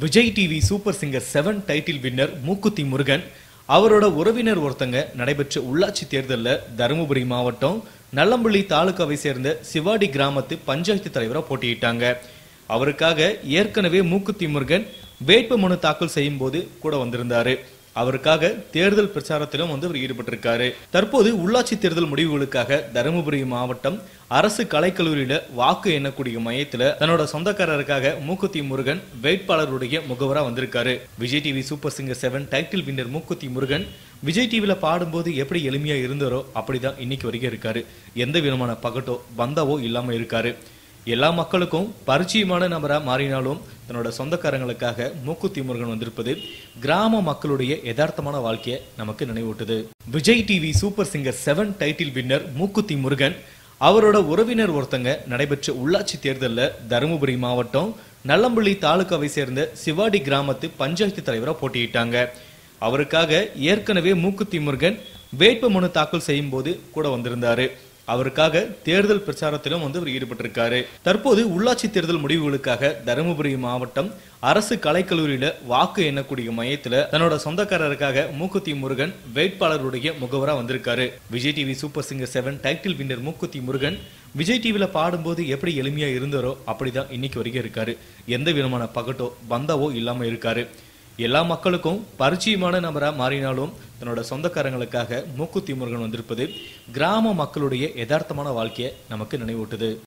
Vijay TV super singer seven title winner Mookuthi Murugan அவரோட உறவினர் ஒருத்தங்க நடைபெற்ற உள்ளாட்சி தேர்தலில் தருமபுரி மாவட்டம் நல்லம்பள்ளி தாலுகாவை சேர்ந்த சிவாடி கிராமத்து பஞ்சாயத்து தலைவராக போட்டியிட்டாங்க அவருக்காக ஏற்கனவே மூக்குத்தி முருகன் வேட்பு மனு தாக்கல் செய்யும் போது கூட வந்திருந்தாரு அவருக்காக தேர்தல் பிரச்சாரத்திலும் வந்து அவர் ஈடுபட்டிருக்காரு தற்போது உள்ளாட்சி தேர்தல் முடிவுகளுக்காக தருமபுரி மாவட்டம் அரசு கலைக்கல்லூரியில வாக்கு எண்ணக்கூடிய மையத்துல தன்னோட சொந்தக்காரருக்காக மூக்குத்தி முருகன் வேட்பாளருடைய முகவரா வந்திருக்காரு Vijay TV super singer seven title winner Mookuthi Murugan Vijay டிவில பாடும்போது எப்படி எளிமையா இருந்தாரோ அப்படிதான் இன்னைக்கு வரைக்கும் இருக்காரு எந்த விதமான பகட்டோ பந்தாவோ இல்லாம இருக்காரு எல்லா மக்களுக்கும் பரிச்சயமான நபரா மாறினாலும் தன்னோட சொந்தக்காரங்களுக்காக மூக்குத்தி முருகன் வந்திருப்பது கிராம மக்களுடைய யதார்த்தமான வாழ்க்கையை நமக்கு நினைவூட்டுது Vijay TV super singer seven title winner Mookuthi Murugan அவரோட உறவினர் ஒருத்தங்க நடைபெற்ற உள்ளாட்சி தேர்தலில் தருமபுரி மாவட்டம் நல்லம்பள்ளி தாலுகாவை சேர்ந்த சிவாடி கிராமத்து பஞ்சாயத்து தலைவராக போட்டியிட்டாங்க அவருக்காக ஏற்கனவே மூக்குத்தி முருகன் வேட்பு மனு தாக்கல் செய்யும் போது கூட வந்திருந்தாரு அவருக்காக தேர்தல் பிரச்சாரத்திலும் வந்து அவர் ஈடுபட்டிருக்காரு தற்போது உள்ளாட்சி தேர்தல் முடிவுகளுக்காக தருமபுரி மாவட்டம் அரசு கலைக்கல்லூரியில வாக்கு எண்ணக்கூடிய மையத்துல தன்னோட சொந்தக்காரருக்காக மூக்குத்தி முருகன் வேட்பாளருடைய முகவரா வந்திருக்காரு Vijay TV super singer seven title winner Mookuthi Murugan Vijay டிவில பாடும்போது எப்படி எளிமையா இருந்தாரோ அப்படிதான் இன்னைக்கு வரைக்கும் இருக்காரு எந்த விதமான பகட்டோ பந்தாவோ இல்லாம இருக்காரு எல்லா மக்களுக்கும் பரிச்சயமான நபரா மாறினாலும் தன்னோட சொந்தக்காரங்களுக்காக மூக்குத்தி முருகன் வந்திருப்பது கிராம மக்களுடைய யதார்த்தமான வாழ்க்கையை நமக்கு நினைவூட்டுது